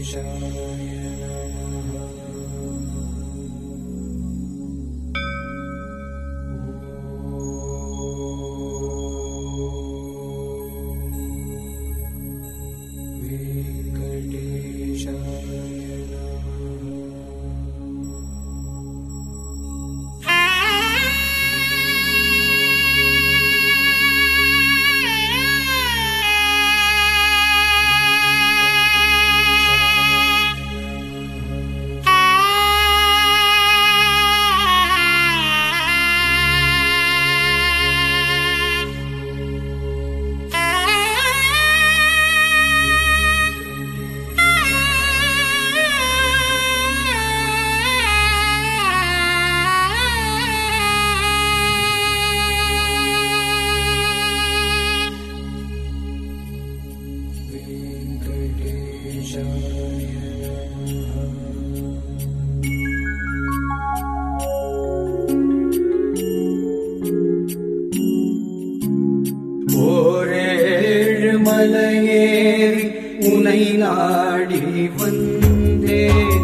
ஓரேழு மலையேறி உனை நாடி வந்தே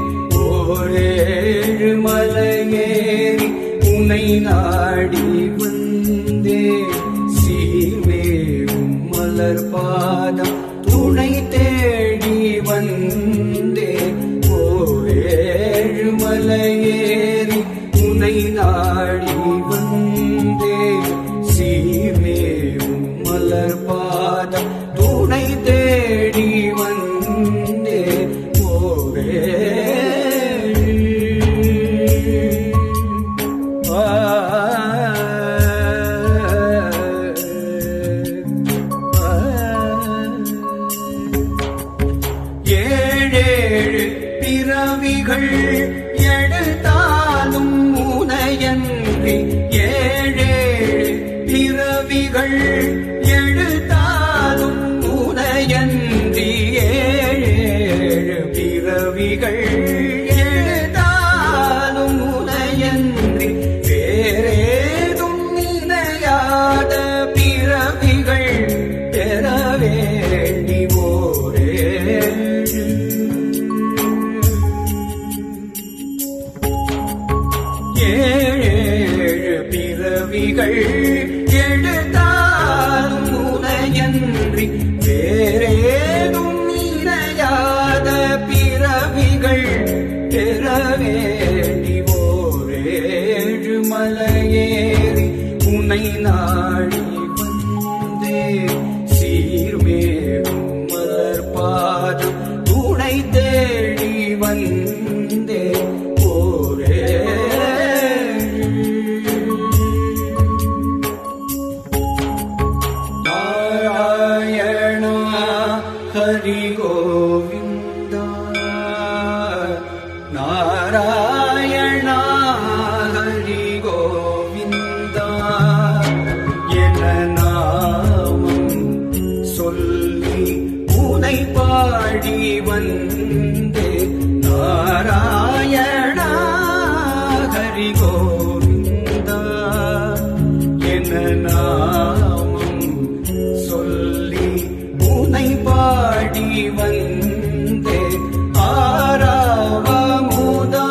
ஓரேழு மலையேறி உனை நாடி வந்தே சீர்மேவும் மலர் பாதம் துணை தேடி வந்தே ஓரேழு மலையேறி உனை நாடி வந்தே சீர்மேவும் மலர் பாதம் துணை தேடி வந்தே போவே ஏழேழு பிறவிகள் எடுத்தாலும் உனையன்றி ஏழேழு பிறவிகள் எடுத்தாலும் உனையன்றி ஏழேழு பிறவிகள் எடுத்தாலும் உனையன்றி வேறேதும் நினையாத பிறவிகள் பெற வேண்டி ஓரேழு ஏழேழு பிறவிகள் எடுத்தால் முனையன்றி வேறேதும் இணையாத பிறவிகள் பெற வேண்டி ஓரேழு மலையேறி உனை நாடி வந்தே சீர்மேவும் மலர் பாதம் துணை தேடி வந்தே ஓரே நாராயண ஹரி கோவிந்த நாராயண ஹரி கோவிந்த என நாமம் சொல்லி உனை பாடி வந்தே நாராயண ஹரி கோவிந்தா என நாமம் சொல்லி உனை பாடி வந்தே ஆராவமுதா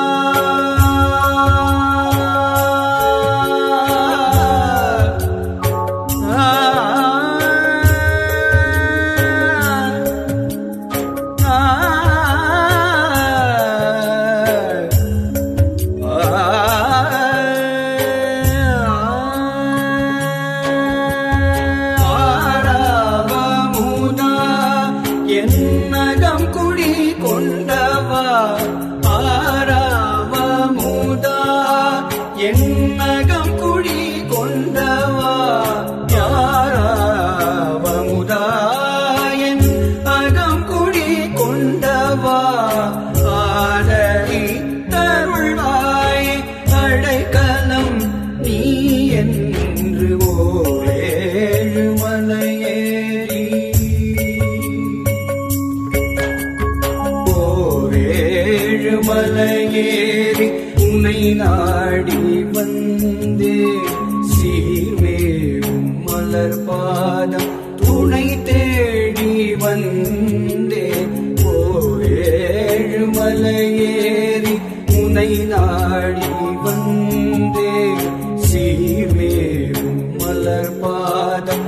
ஆராவமுதா என்னகம் குடி கொண்டவா ஆராவமுதா என்னகம் குடி கொண்டவா யாராவமுதா என் அகம் குடி கொண்டவா ஆதரி தருள்வாய் அடைக்கலம் நீ என்று ஓரேழு மலையேறி ஓரேழு மலையேறி உன்னை நாடி வந்தே சீர்மேவும் மலர் பாதம் துணை தேடி வந்தே ஓரே மலையேறி உனை நாடி வந்தே சீர்மேவும் மலர் பாதம்